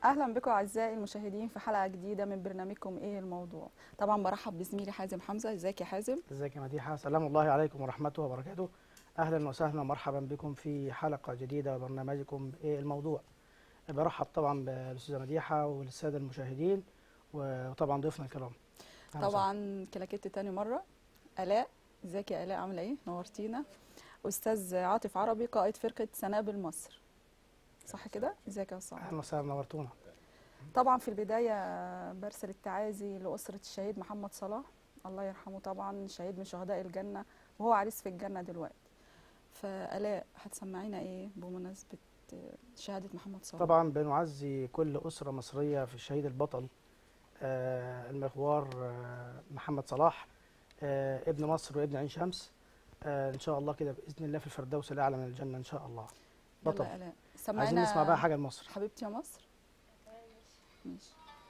اهلا بكم اعزائي المشاهدين في حلقه جديده من برنامجكم ايه الموضوع طبعا برحب بزميلي حازم حمزه ازيك يا حازم ازيك يا مديحه سلام الله عليكم ورحمته وبركاته اهلا وسهلا ومرحبا بكم في حلقه جديده وبرنامجكم ايه الموضوع برحب طبعا بالاستاذه مديحه والساده المشاهدين وطبعا ضيفنا الكرام أهلا وسهلا. طبعا كلاكيت تاني مره الاء ازيك يا الاء عامله ايه نورتينا استاذ عاطف عربي قائد فرقه سنابل مصر صح كده ازيك يا استاذ اهلا وسهلا نورتونا طبعا في البدايه برسل التعازي لاسره الشهيد محمد صلاح الله يرحمه طبعا شهيد من شهداء الجنه وهو عريس في الجنه دلوقتي فالاء هتسمعينا ايه بمناسبه شهاده محمد صلاح طبعا بنعزي كل اسره مصريه في الشهيد البطل آه المغوار آه محمد صلاح آه ابن مصر وابن عين شمس آه ان شاء الله كده باذن الله في الفردوس الاعلى من الجنه ان شاء الله بطل يلا يا الاء عايزين سمعينا نسمع بقى حاجه لمصر حبيبتي يا مصر ماشي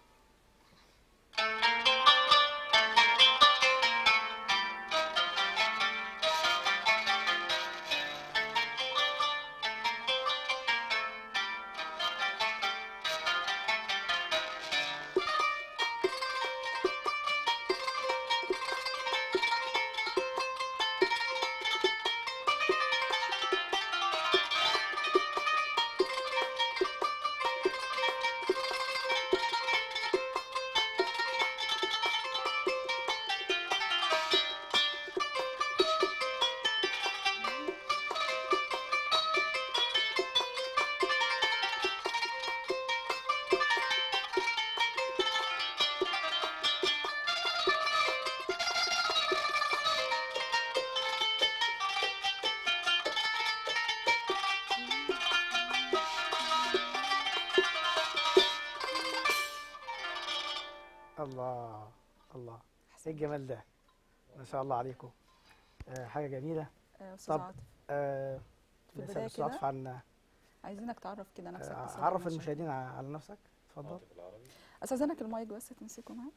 الله الله ايه الجمال ده ما شاء الله عليكم آه حاجه جميله آه، استاذ طب، عاطف آه في نسأل البداية أستاذ عاطف كده عن عايزينك تعرف كده نفسك آه بالصدق عرف والمشاهد. المشاهدين ع- على نفسك اتفضل عاطف العربي استاذنك المايك بس تمسكه معايا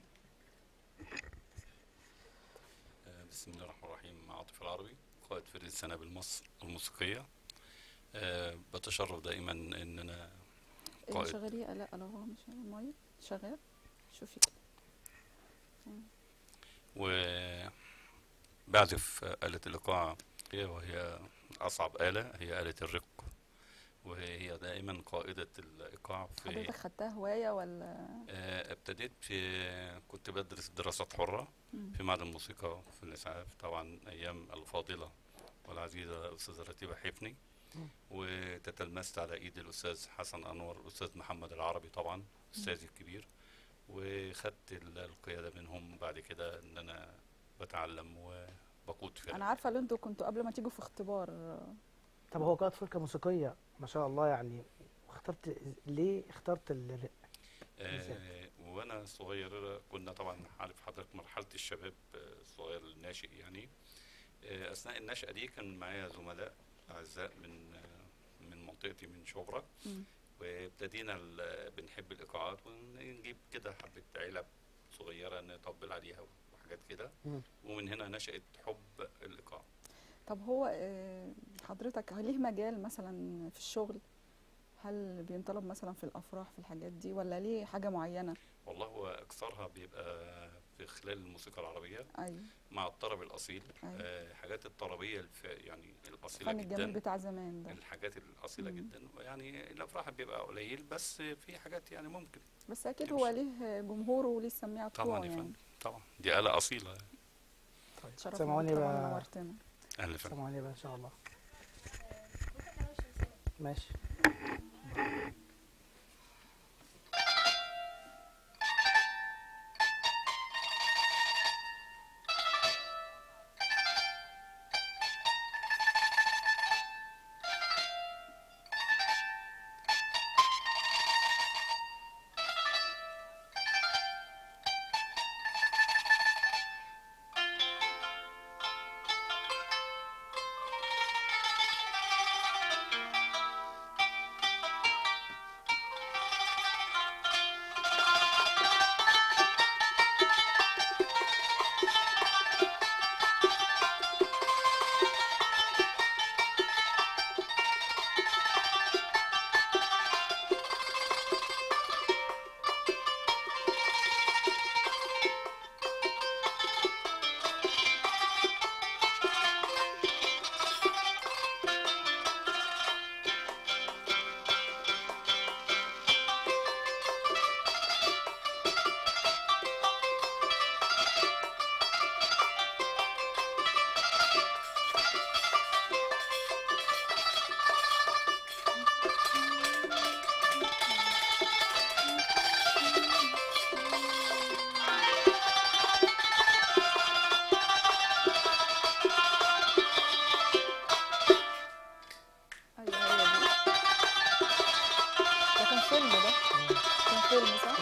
آه، بسم الله الرحمن الرحيم عاطف العربي قائد فرقة سنابل مصر الموسيقية آه، بتشرف دائما ان انا إيه قائد. شغاليه لا لا هو مش المايك شغال شوفي كده وبعزف آلة الإيقاع وهي أصعب آلة هي آلة الرق وهي دائما قائدة الإيقاع في حضرتك خدتها هوايه ولا آه، ابتديت في كنت بدرس دراسات حرة مم. في معهد الموسيقى في الإسعاف طبعا أيام الفاضلة والعزيزة الأستاذة رتيبة حفني مم. وتتلمست على إيد الأستاذ حسن أنور الأستاذ محمد العربي طبعا أستاذي الكبير وخدت ال- القيادة منهم بعد كده إن أنا بتعلم وبقود فرق انا عارفه ان انتوا كنتوا قبل ما تيجوا في اختبار طب هو قائد فرقه موسيقيه ما شاء الله يعني اخترت ليه اخترت ال... آه وانا صغير كنا طبعا عارف حضرتك مرحله الشباب آه، الصغير الناشئ يعني آه اثناء النشأة دي كان معايا زملاء اعزاء من آه من منطقتي من شبرا مم. وابتدينا ال- بنحب الايقاعات ونجيب كده حبه علب صغيره نطبل عليها وحاجات كده مم. ومن هنا نشأت حب الايقاع طب هو آه، حضرتك ليه مجال مثلا في الشغل هل بينطلب مثلا في الافراح في الحاجات دي ولا ليه حاجه معينه والله هو اكثرها بيبقى في خلال الموسيقى العربيه ايوه مع الطرب الاصيل أيوة. آه حاجات الطربيه الف يعني الاصيله الفن الجميل جدا بتاع زمان ده الحاجات الاصيله مم. جدا يعني الافراح بيبقى قليل بس في حاجات يعني ممكن بس اكيد هو ليه جمهوره وليه السميع طبعا بتوعه يا يعني فندم طبعا دي آلة أصيلة طيب شرفنا سامعوني بيك طبعا بقى نورتنا أهلا فندم سامعوني بقى ان شاء الله ماشي فيلم ده كان فيلم صح؟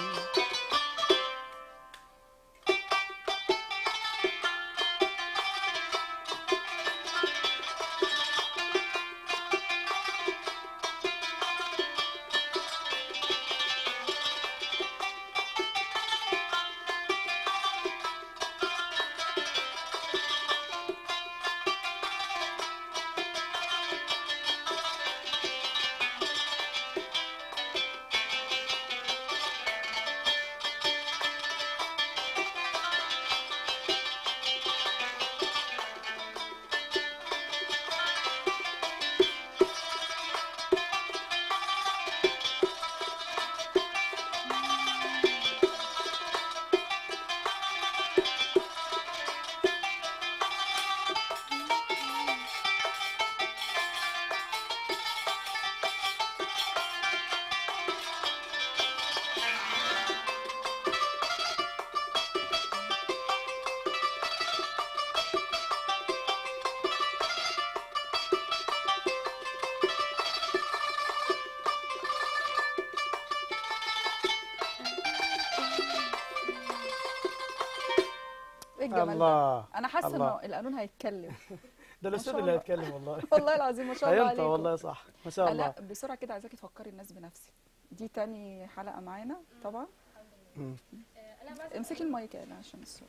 ايه الجمال ده؟ الله انا حاسه الله. انه القانون هيتكلم ده الاستاذ شاء اللي الله. هيتكلم والله والله العظيم ما شاء الله هينطق عليكم والله صح ما شاء الله لا بسرعه كده عايزاكي تفكري الناس بنفسي دي تاني حلقه معانا طبعا مم. امسكي المايك يا إلا عشان الصوت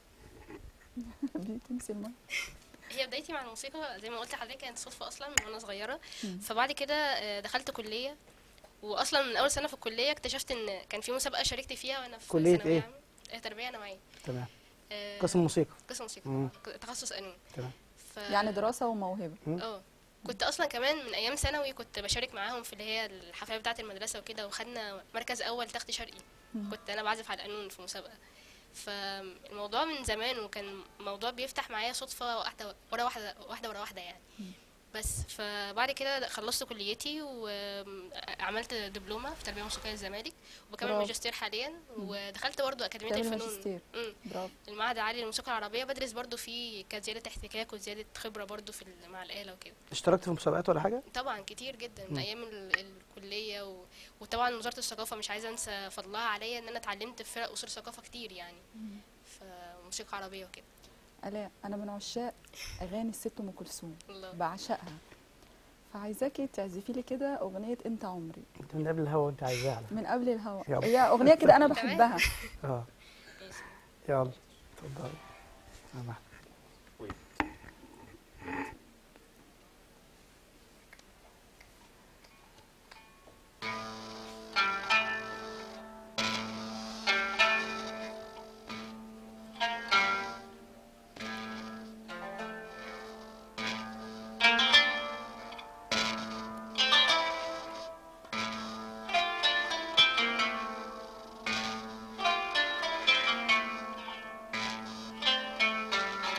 دي تمسي المايك هي بدايتي مع الموسيقى زي ما قلت لحضرتك كانت صدفه اصلا من وانا صغيره مم. فبعد كده آه، دخلت كليه واصلا من اول سنه في الكليه اكتشفت ان كان في مسابقه شاركت فيها وانا في كلية ثانوية إيه؟ عامة. آه، تربيه نوعيه تمام آه، قسم موسيقى قسم موسيقى مم. تخصص قانون تمام ف... يعني دراسه وموهبه اه كنت اصلا كمان من ايام ثانوي كنت بشارك معاهم في اللي هي الحفلات بتاعه المدرسه وكده وخدنا مركز اول تخت شرقي مم. كنت انا بعزف على القانون في مسابقه فالموضوع من زمان وكان موضوع بيفتح معايا صدفه واحده ورا واحده واحده ورا واحده يعني بس فبعد كده خلصت كليتي وعملت دبلومه في تربيه موسيقيه الزمالك وبكمل برافو. ماجستير حاليا ودخلت برضو اكاديميه بتعملي الفنون ماجستير. مم. برافو المعهد العالي للموسيقى العربيه بدرس برضو فيه كزياده احتكاك وزياده خبره برضو في ال- مع الاله وكده اشتركت في مسابقات ولا حاجه طبعا كتير جدا من مم. ايام ال- الكليه و... وطبعا وزاره الثقافه مش عايزه انسى فضلها عليا ان انا اتعلمت في فرق اصول ثقافه كتير يعني فموسيقى عربيه وكده الاء انا من عشاق اغاني الست ام كلثوم الله بعشقها فعايزاكي تعزفي لي كده اغنيه انت عمري انت من قبل الهوا وانت عايزاها على من قبل الهوا يلا. هي اغنيه كده انا تمام. بحبها اه ماشي. يلا اتفضل سامح Thank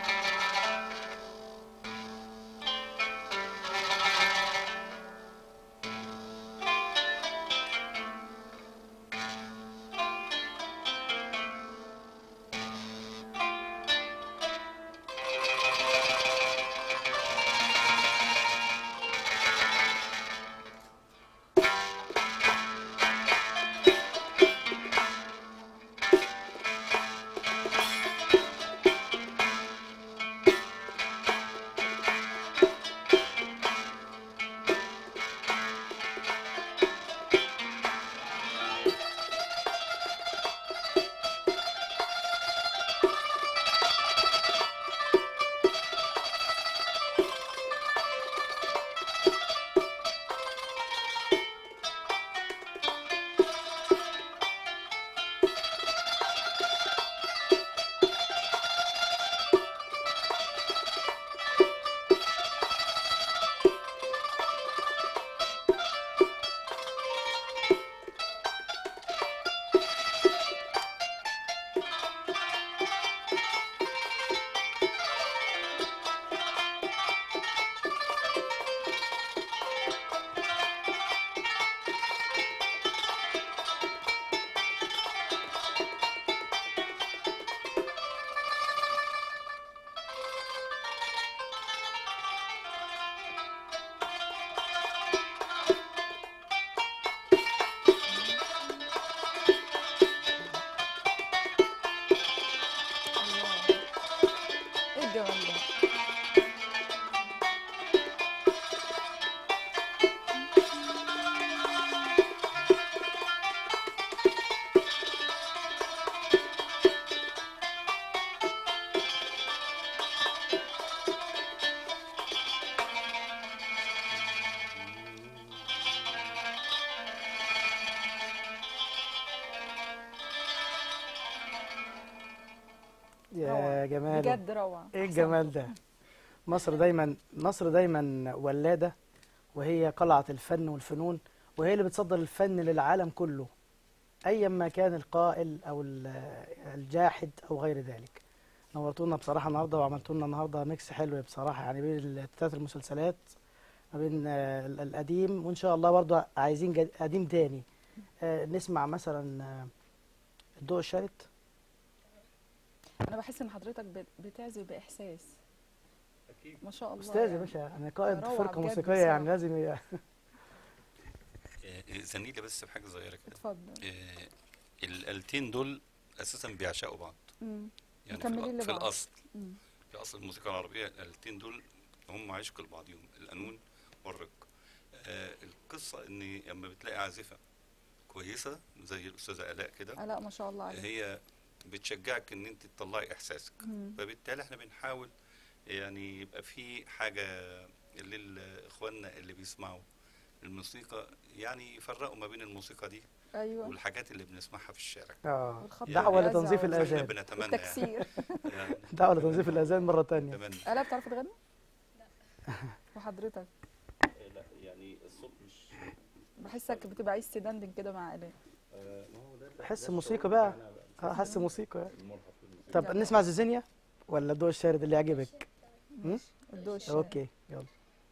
يا روعة. جمال بجد روعه ايه أحسنتم. الجمال ده مصر دايما مصر دايما ولاده وهي قلعه الفن والفنون وهي اللي بتصدر الفن للعالم كله ايا ما كان القائل او ال- الجاحد او غير ذلك نورتونا بصراحه النهارده وعملتوا لنا النهارده ميكس حلو بصراحه يعني بين الثلاث المسلسلات ما بين آه، ال- القديم وان شاء الله برضه عايزين جد- قديم تاني آه، نسمع مثلا آه، الضوء الشارد انا بحس ان حضرتك بت- بتعزف باحساس اكيد ما شاء الله استاذ يا يعني. باشا انا قائد روعة فرقه بجد موسيقيه يعني بصراحة. لازم ي- زنيلي بس بحاجه صغيره كده اتفضل آه، الآلتين دول اساسا بيعشقوا بعض مم. يعني في, مكملين الأ- في لبعض. الاصل مم. في اصل الموسيقى العربيه الآلتين دول هم عشق لبعضهم القانون والرق آه القصه ان لما بتلاقي عازفه كويسه زي الاستاذه الاء كده لا ما شاء الله عليك هي بتشجعك ان انت تطلعي احساسك مم. فبالتالي احنا بنحاول يعني يبقى في حاجه للاخواننا اللي بيسمعوا الموسيقى يعني يفرقوا ما بين الموسيقى دي ايوه والحاجات اللي بنسمعها في الشارع اه والخبط دعوه والأذى لتنظيف وال- فاحنا الاذان بنتمنى يعني, والتكسير يعني دعوه لتنظيف الاذان مره تانية نتمنى الا بتعرف تغني وحضرتك لا يعني الصوت مش بحسك بتبقى عايز تدندن كده مع الاء ما هو ده حس موسيقى بقى اه حس موسيقى يعني. المرهف في الموسيقى. طب يلا. نسمع زيزينيا ولا الضوء الشارد اللي يعجبك الضوء الشارد. اوكي يلا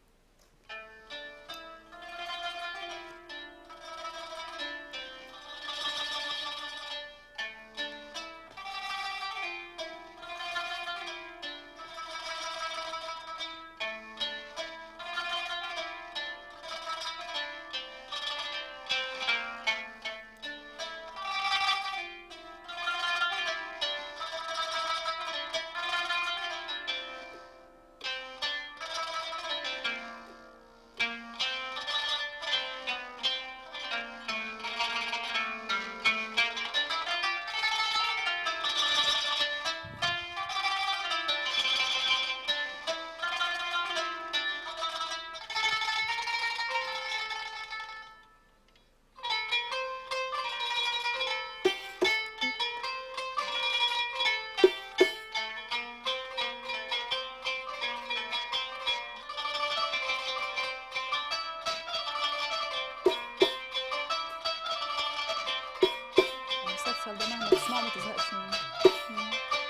المسلسل ده مهما تسمعه ما تزهقش منه مم.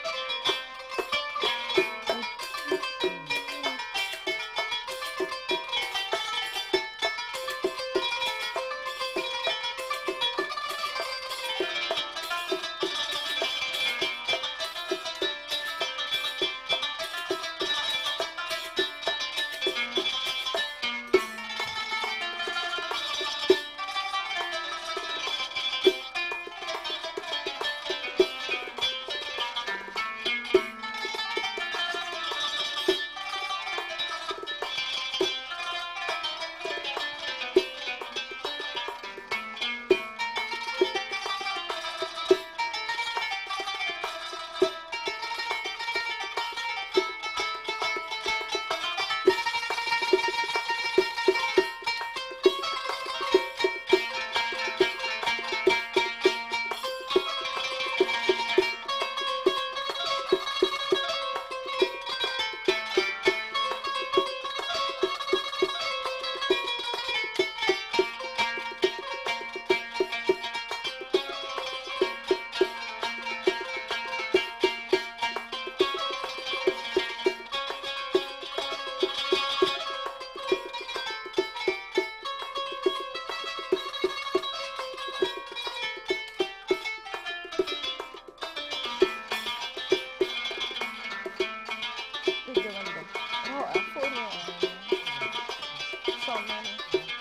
ايه الجمال ده رائع فوق الرائع ان شاء الله عليك.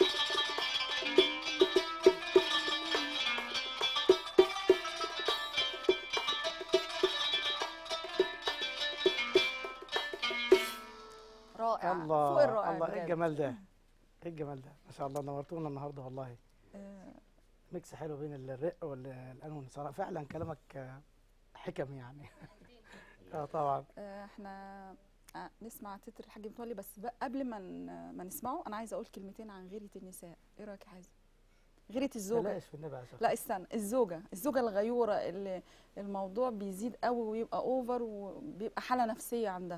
رائع فوق الله الرائع الله ايه بجد. الجمال ده ايه الجمال ده ما شاء الله نورتونا النهارده والله آه، ميكس حلو بين الرق والقانون صراحه فعلا كلامك آه، حكم يعني اه طبعا آه، احنا آه، نسمع تتر الحاج متولي بس بقى قبل ما ن- ما نسمعه انا عايزه اقول كلمتين عن غيرة النساء ايه رايك يا حازم غيره الزوجه بلاش في النبي عليه الصلاة لا استنى الزوجه الزوجه الغيوره اللي الموضوع بيزيد قوي ويبقى اوفر وبيبقى حاله نفسيه عندها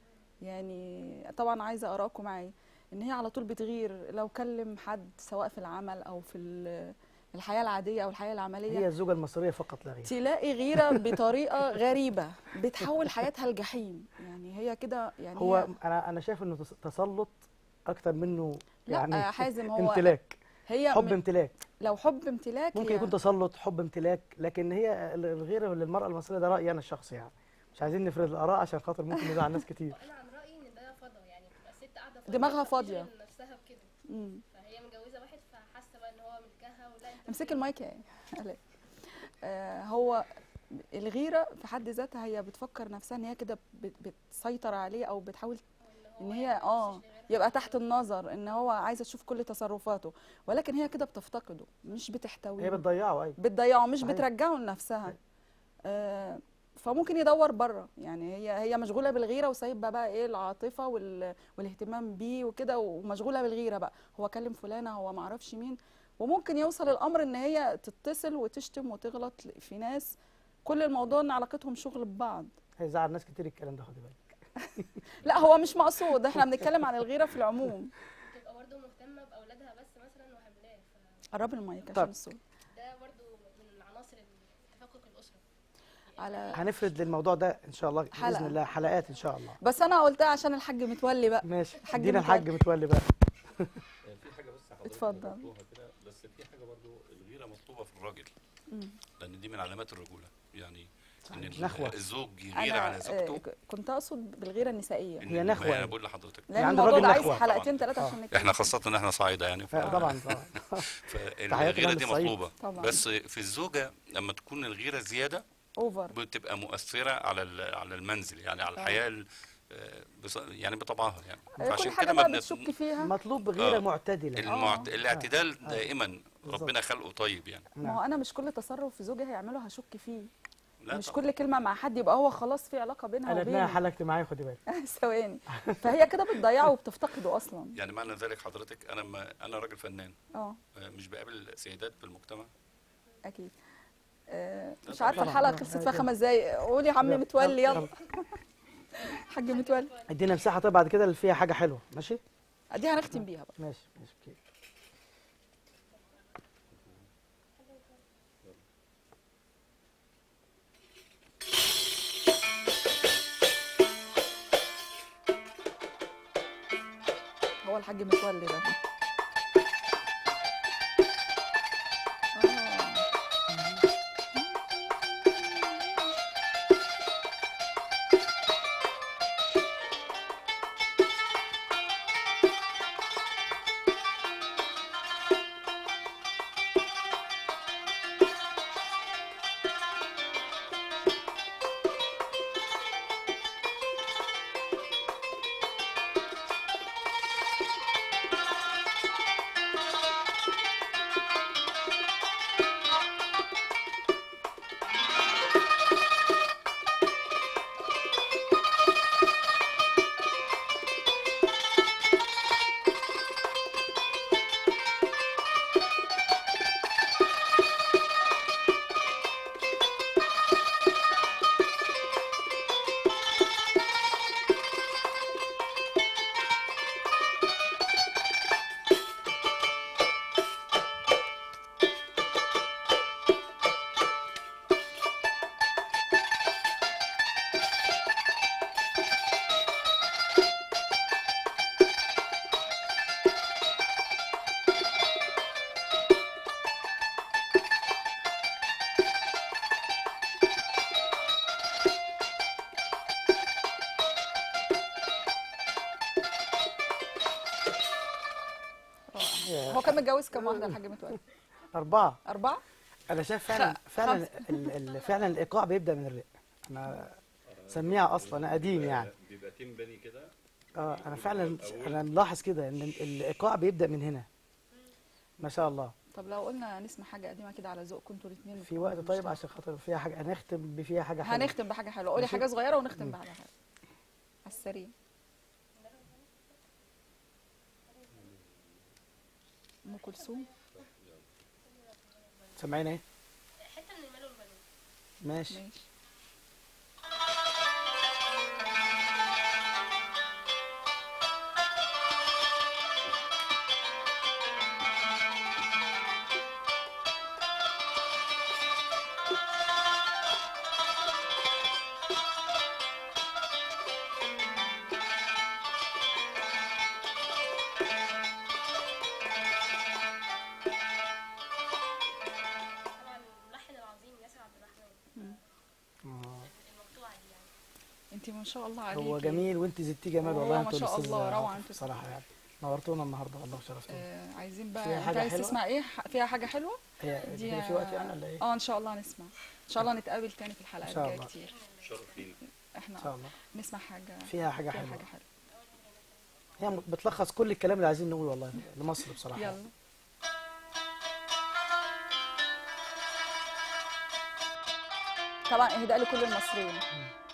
يعني طبعا عايزه ارائكم معايا ان هي على طول بتغير لو كلم حد سواء في العمل او في ال- الحياه العاديه او الحياه العمليه هي الزوجة المصرية فقط لا غير تلاقي غيره بطريقه غريبه بتحول حياتها لجحيم يعني هي كده يعني هو هي انا انا شايف انه تس- تسلط اكتر منه لا يعني حازم هو امتلاك هي حب م- امتلاك لو حب امتلاك ممكن هي يكون تسلط حب امتلاك لكن هي ال- الغيره للمراه المصريه ده رايي انا الشخصي يعني مش عايزين نفرض الاراء عشان خاطر ممكن نزعل ناس كتير انا عن رايي ان ده فضا يعني بتبقى الست قاعده دماغها فاضية. نفسها بكده مم. فهي متجوزه واحد فحاسه بقى ان هو ملكها ولا انت امسكي المايك يا آلاء. آه هو الغيره في حد ذاتها هي بتفكر نفسها ان هي كده بت- بتسيطر عليه او بتحاول ان هي اه يبقى تحت النظر ان هو عايزه تشوف كل تصرفاته ولكن هي كده بتفتقده مش هي بتحتويه بتضيعه ايوه بتضيعه مش صحيح. بترجعه لنفسها صحيح. آه فممكن يدور بره يعني هي هي مشغوله بالغيره وسايبه بقى ايه العاطفه وال والاهتمام بيه وكده ومشغوله بالغيره بقى هو كلم فلانه هو ما اعرفش مين وممكن يوصل الامر ان هي تتصل وتشتم وتغلط في ناس كل الموضوع ان علاقتهم شغل ببعض هيزعل ناس كتير الكلام ده خدي بالك لا هو مش مقصود احنا بنتكلم عن الغيره في العموم بتبقى برضه مهتمه باولادها بس مثلا وحملاه قرب المايك طب. عشان الصوت فده برضه من عناصر تفكك الاسره على هنفرد للموضوع ده ان شاء الله باذن حلقة. الله حلقات ان شاء الله بس انا قلتها عشان الحاج متولي بقى ماشي الحاج ادينا متولي. الحاج متولي بقى في حاجه بس حضرتك اتفضل. ذكرتوها كده بس في حاجه برضو الغيره مطلوبه في الراجل مم. لان دي من علامات الرجوله يعني ان ال- نخوة. الزوج يغير انا على آه، زوجته ك- كنت اقصد بالغيره النسائيه إن- هي ما نخوة. انا بقول لحضرتك لان عند الموضوع الراجل ده عايز نخوة. حلقتين طبعاً. ثلاثه آه. عشان نتكلم احنا خاصه ان احنا صعيده يعني ف... آه، طبعا طبعا تحياتنا فالغيره دي للصعيد. مطلوبه طبعاً. بس في الزوجه لما تكون الغيره زياده اوفر بتبقى مؤثره على ال- على المنزل يعني على آه. الحياه ال- آه، بص- يعني بطبعها يعني كل فعشان حاجه كده ما بقى بنت- بتشك فيها مطلوب بغيره آه. معتدله المعت... آه. الاعتدال آه. دائما بالظبط. ربنا خلقه طيب يعني ما هو انا مش كل تصرف في زوجي هيعمله هشك فيه لا مش طبعاً. كل كلمه مع حد يبقى هو خلاص في علاقه بينها قلبناها وبينه حلقه اجتماعيه خدي بالك ثواني فهي كده بتضيعه وبتفتقده اصلا يعني معنى ذلك حضرتك انا ما انا راجل فنان اه آه، مش بقابل سيدات في المجتمع اكيد آه، مش طبعاً. عارفه الحلقه طبعاً. خلصت فيها خمس دقايق قولي يا عم متولي يلا حاج متولي ادينا مساحه طيب بعد كده اللي فيها حاجه حلوه ماشي دي هنختم بيها بقى ماشي ماشي اوكي هو الحاج متولي ده آه. يا- هو كان متجوز كام واحده الحاج متولي اربعه اربعه انا شايف فعلا خ- فعلا خمسة. ال- ال- فعلا الايقاع بيبدا من الرق انا سميع اصلا انا قديم يعني بيبقى تيم بني كده اه انا فعلا انا ملاحظ كده ان ال- الايقاع بيبدا من هنا ما شاء الله طب لو قلنا نسمع حاجه قديمه كده على ذوقكم انتوا الاثنين في وقت طيب عشان خاطر فيها حاجه هنختم بفيها حاجه حلوه هنختم بحاجه حلوه قولي ماشي. حاجه صغيره ونختم بحاجه حلوه على السريع ام كلثوم سامعين ايه حته من المال والبنون ماشي ماشي طبعا الملحن العظيم ياسر عبد الرحمن آه. المقطوعه دي يعني انت ما شاء الله عليكي هو جميل وانت زدتيه جمال هو والله ما انتوا شاء الأستاذ الله، روعة عاطف انتوا بصراحه يعني نورتونا النهارده والله وشرفتونا آه عايزين بقى فيها انت حاجة عايز حلوة؟ تسمع ايه ح- فيها حاجه حلوه هي دي هي في وقت يعني ولا ايه؟ اه ان شاء الله هنسمع ان شاء الله نتقابل تاني في الحلقات إن شاء الجايه الله. كتير شرف لينا ان احنا شاء الله نسمع حاجه فيها حاجه فيها حلوه حاجه حلوه هي م- بتلخص كل الكلام اللي عايزين نقوله والله لمصر بصراحه يلا طبعا اهداء لكل المصريين